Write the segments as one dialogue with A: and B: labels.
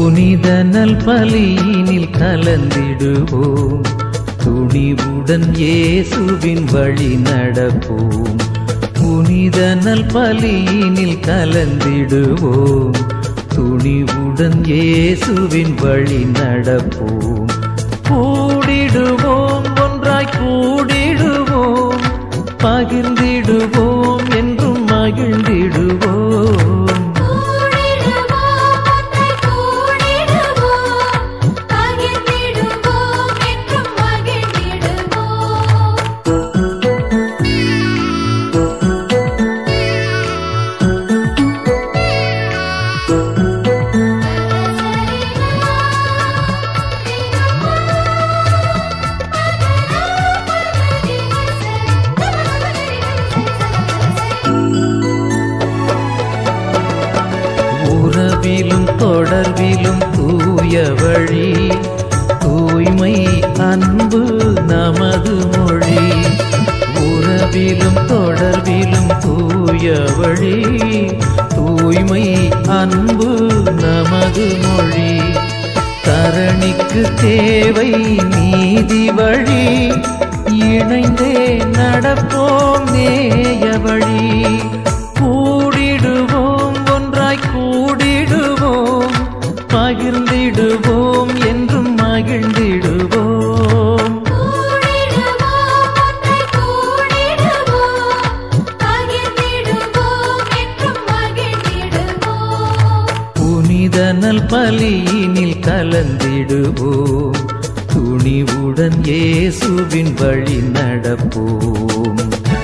A: புனித நல் பலியினில் கலந்திடுவோம் துணிவுடன் இயேசுவின் வழி நடப்போம் புனித நல் பலியினில் கலந்திடுவோம் துணிவுடன் இயேசுவின் வழி நடப்போம் கூடிடுவோம் ஒன்றாய் கூடிடுவோம் பகிர்ந்திடுவோம் என்றும் மகிழ்ந்திடுவோம்
B: கூடிடுவோம் ஒன்றை கூடிடுவோம் பகிர்ந்திடுவோம் என்றும் மகிழ்ந்திடுவோம்
A: உறவிலும் தொடர்பிலும் தூய வழி தூய்மை அன்பு நமது மொழி உறவிலும் தொடர்பிலும் தூய வழி தூய்மை அன்பு நமது மொழி தரணிக்கு தேவை நீதி வழி இணைந்தே நடப்போம் நேய வழி கூடிடுவோம் ஒன்றாய் கூடிடுவோம் பகிர்ந்திடுவோம் என்றும் மகிழ்ந்திடுவோம்
B: கூடிடுவோம் ஒன்றை கூடிடுவோம் பகிர்ந்திடுவோம் என்றும் மகிழ்ந்திடுவோம்
A: புனித நல் பலியினில் கலந்திடுவோம் துணிவுடன் இயேசுவின் வழி நடப்போம்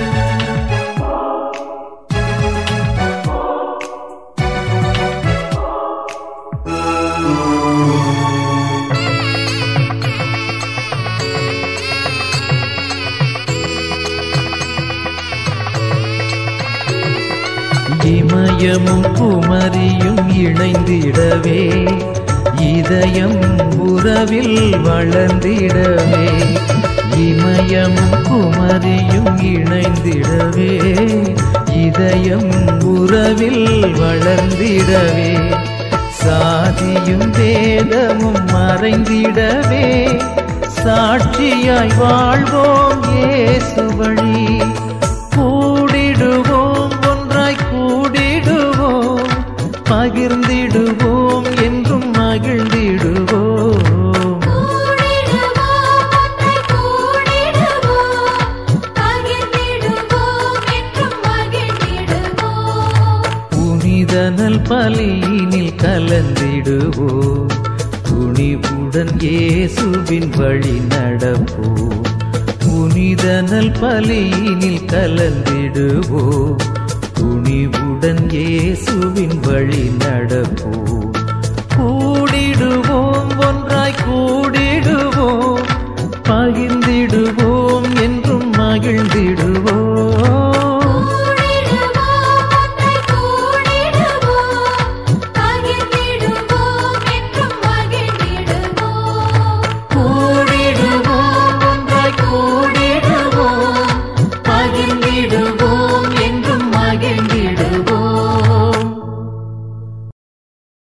A: இமயமும் குமரியும் இணைந்திடவே இதயம் உறவில் வளர்ந்திடவே இமயமும் குமரியும் இணைந்திடவே இதயம் உறவில் வளர்ந்திடவே சாதியும் வேதமும் மறைந்திடவே சாட்சியாய் வாழ்வோம் இயேசு வழி கூடிடுவோம் ஒன்றாய் கூடிடுவோம் பகிர்ந்திடுவோம் என்றும் மகிழ்ந்திடுவோம்
B: கூடிடுவோம் ஒன்றை கூடிடுவோம் பகிர்ந்திடுவோம் என்றும் மகிழ்ந்திடுவோம்
A: புனித நல் பலியினில் கலந்திடுவோம் துணிவுடன் இயேசுவின் வழி நடப்போம் புனித நல் பலியினில் கலந்திடுவோம் துணிவுடன் இயேசுவின் வழி நடப்போம் கூடிடுவோம் ஒன்றாய் கூடிடுவோம் பகிர்ந்திடுவோம் என்றும் மகிழ்ந்திடுவோம்
B: கூடிடுவோம் ஒன்றை கூடிடுவோம் பகிர்ந்திடுவோம் என்றும் மகிழ்ந்திடுவோம்
A: கூடிடுவோம் ஒன்றாய் கூடிடுவோம் பகிர்ந்திடுவோம்